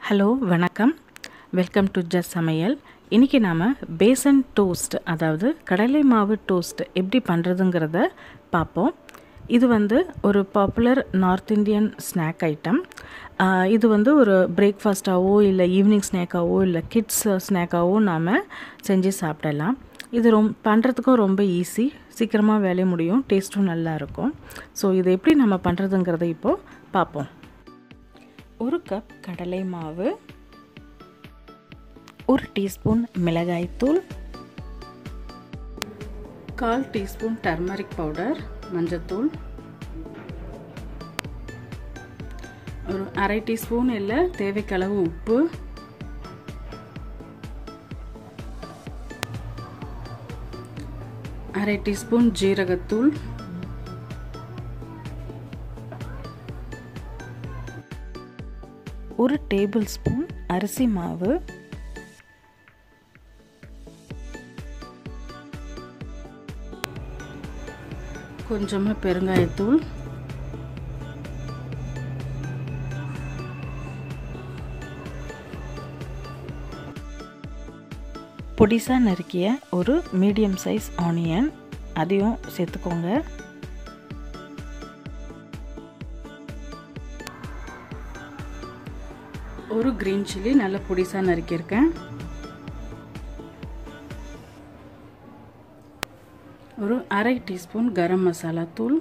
hello வணக்கம் welcome to just சமையல் இன்றைக்கி நாம் பேசன் டோஸ்ட் அதாவது கடலை மாவு டோஸ்ட் எப்படி பண்ணுறதுங்கிறத பார்ப்போம் இது வந்து ஒரு popular North Indian snack item இது வந்து ஒரு பிரேக்ஃபாஸ்ட்டாவோ இல்லை ஈவினிங் ஸ்நாக்காவோ இல்லை கிட்ஸ் ஸ்நாக்காவோ நாம் செஞ்சு சாப்பிடலாம் இது ரொம் பண்ணுறதுக்கும் ரொம்ப ஈஸி சீக்கிரமாக வேலைய முடியும் டேஸ்ட்டும் நல்லா இருக்கும் ஸோ இது எப்படி நம்ம பண்ணுறதுங்கிறத இப்போது பார்ப்போம் ஒரு கப் கடலை மாவு ஒரு டீஸ்பூன் மிளகாய்த்தூள் கால் டீஸ்பூன் டர்மரிக் பவுடர் மஞ்சத்தூள் ஒரு அரை டீஸ்பூன் இல்லை தேவைக்களவு உப்பு அரை டீஸ்பூன் ஜீரகத்தூள் ஒரு டேபிள் ஸ்பூன் அரிசி மாவு கொஞ்சமாக பெருங்காயத்தூள் பொடிசாக நறுக்கிய ஒரு மீடியம் சைஸ் ஆனியன் அதையும் சேர்த்துக்கோங்க ஒரு க்ரீன் சில்லி நல்ல பொடிசாக நறுக்கியிருக்கேன் ஒரு அரை டீஸ்பூன் கரம் மசாலா தூள்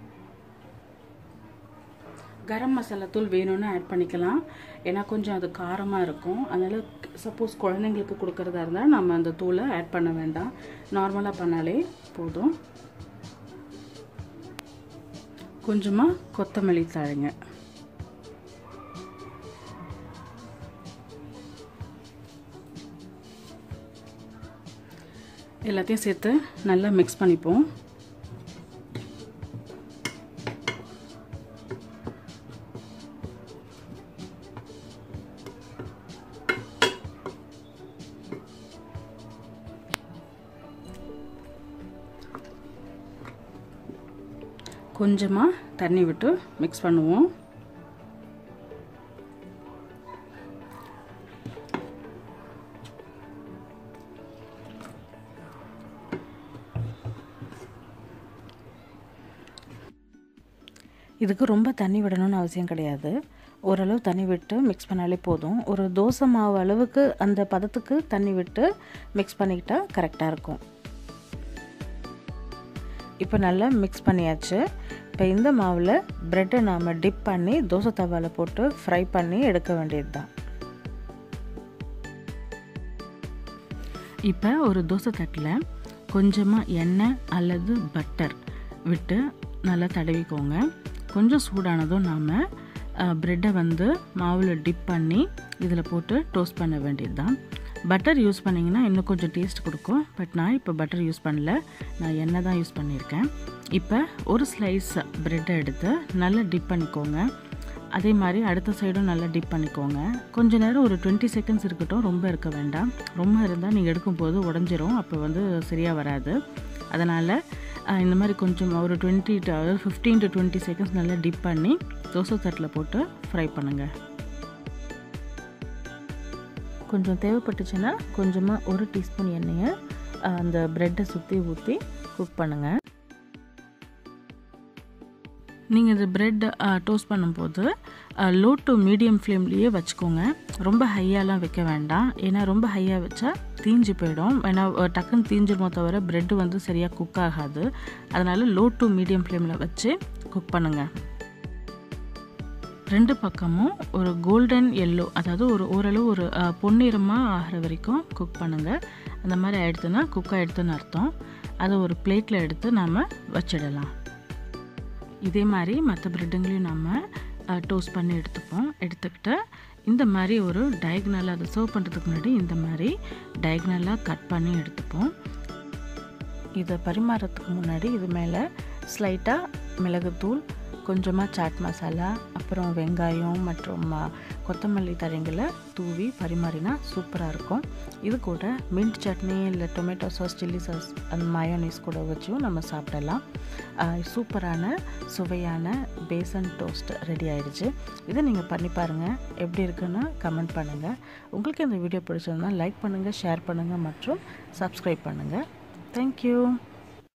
கரம் மசாலா தூள் வேணும்னு ஆட் பண்ணிக்கலாம் ஏன்னா கொஞ்சம் அது காரமாக இருக்கும் அதனால் சப்போஸ் குழந்தைங்களுக்கு கொடுக்குறதா இருந்தால் நம்ம அந்த தூளை ஆட் பண்ண வேண்டாம் நார்மலாக பண்ணாலே போதும் கொஞ்சமாக கொத்தமல்லி தழைங்க எல்லாத்தையும் சேர்த்து நல்லா மிக்ஸ் பண்ணிப்போம் கொஞ்சமாக தண்ணி விட்டு மிக்ஸ் பண்ணுவோம் இதுக்கு ரொம்ப தண்ணி விடணும்னு அவசியம் கிடையாது ஓரளவு தண்ணி விட்டு மிக்ஸ் பண்ணாலே போதும் ஒரு தோசை மாவு அளவுக்கு அந்த பதத்துக்கு தண்ணி விட்டு மிக்ஸ் பண்ணிக்கிட்டால் கரெக்டாக இருக்கும் இப்போ நல்லா மிக்ஸ் பண்ணியாச்சு இப்போ இந்த மாவில் ப்ரெட்டை நாம் டிப் பண்ணி தோசை தவாவில் போட்டு ஃப்ரை பண்ணி எடுக்க வேண்டியது தான் இப்போ ஒரு தோசை தட்டில் கொஞ்சமாக எண்ணெய் அல்லது பட்டர் விட்டு நல்லா தடவிக்கோங்க கொஞ்சம் சூடானதும் நாம் ப்ரெட்டை வந்து மாவில் டிப் பண்ணி இதில் போட்டு டோஸ்ட் பண்ண வேண்டியது தான் பட்டர் யூஸ் பண்ணிங்கன்னா இன்னும் கொஞ்சம் டேஸ்ட் கொடுக்கும் பட் நான் இப்போ பட்டர் யூஸ் பண்ணல நான் எண்ணெய் தான் யூஸ் பண்ணியிருக்கேன் இப்போ ஒரு ஸ்லைஸ் ப்ரெட்டை எடுத்து நல்லா டிப் பண்ணிக்கோங்க அதே மாதிரி அடுத்த சைடும் நல்லா டிப் பண்ணிக்கோங்க கொஞ்ச நேரம் ஒரு டுவெண்ட்டி செகண்ட்ஸ் இருக்கட்டும் ரொம்ப இருக்க வேண்டாம் ரொம்ப இருந்தால் நீங்கள் எடுக்கும்போது உடஞ்சிரும் அப்போ வந்து சரியாக வராது அதனால் இந்த மாதிரி கொஞ்சம் ஒரு டுவெண்ட்டி அதாவது ஃபிஃப்டீன் டு டுவெண்ட்டி செகண்ட்ஸ் நல்லா டிப் பண்ணி தோசை தட்டில் போட்டு ஃப்ரை பண்ணுங்கள் கொஞ்சம் தேவைப்பட்டுச்சுன்னா கொஞ்சமாக ஒரு டீஸ்பூன் எண்ணெயை அந்த ப்ரெட்டை சுற்றி ஊற்றி குக் பண்ணுங்கள் நீங்கள் இந்த ப்ரெட் டோஸ்ட் பண்ணும்போது லோ டு மீடியம் ஃப்ளேம்லேயே வச்சுக்கோங்க ரொம்ப ஹையாலாம் வைக்க வேண்டாம் ஏன்னா ரொம்ப ஹையாக வச்சா தீஞ்சு போயிடும் ஏன்னா டக்குன்னு தீஞ்சிருமோ தவிர ப்ரெட்டு வந்து சரியாக குக் ஆகாது அதனால் லோ டு மீடியம் ஃப்ளேமில் வச்சு குக் பண்ணுங்கள் ரெண்டு பக்கமும் ஒரு கோல்டன் எல்லோ அதாவது ஒரு ஓரளவு ஒரு பொன்னிறமாக ஆகிற வரைக்கும் குக் பண்ணுங்கள் அந்த மாதிரி ஆகிடுதுன்னா குக் ஆகிடுதுன்னு அர்த்தம் அதை ஒரு பிளேட்டில் எடுத்து நாம் வச்சிடலாம் இதே மாதிரி மற்ற ப்ரெட்டுங்களையும் நம்ம டோஸ்ட் பண்ணி எடுத்துப்போம் எடுத்துக்கிட்டு இந்த மாதிரி ஒரு டயக்னலாக அதை சர்வ் பண்ணுறதுக்கு முன்னாடி இந்த மாதிரி டயக்னலாக கட் பண்ணி எடுத்துப்போம் இதை பரிமாறத்துக்கு முன்னாடி இது மேலே ஸ்லைட்டாக மிளகுத்தூள் கொஞ்சமாக சாட் மசாலா அப்புறம் அப்புறம் வெங்காயம் மற்றும் ஆ, கொத்தமல்லி தழைங்களை தூவி பரிமாறினா சூப்பராக இருக்கும் இது கூட மின்ட் சட்னி இல்லை டொமேட்டோ சாஸ் சில்லி சாஸ் அந்த மயோனீஸ் கூட வச்சும் நம்ம சாப்பிடலாம் ஆ, சூப்பரான சுவையான பேசன் டோஸ்ட் ரெடி ஆயிடுச்சு இதை நீங்கள் பண்ணி பாருங்கள் எப்படி இருக்குன்னு கமெண்ட் பண்ணுங்கள் உங்களுக்கு இந்த வீடியோ பிடிச்சிருந்தா லைக் பண்ணுங்கள் ஷேர் பண்ணுங்கள் மற்றும் சப்ஸ்கிரைப் பண்ணுங்கள் தேங்க்யூ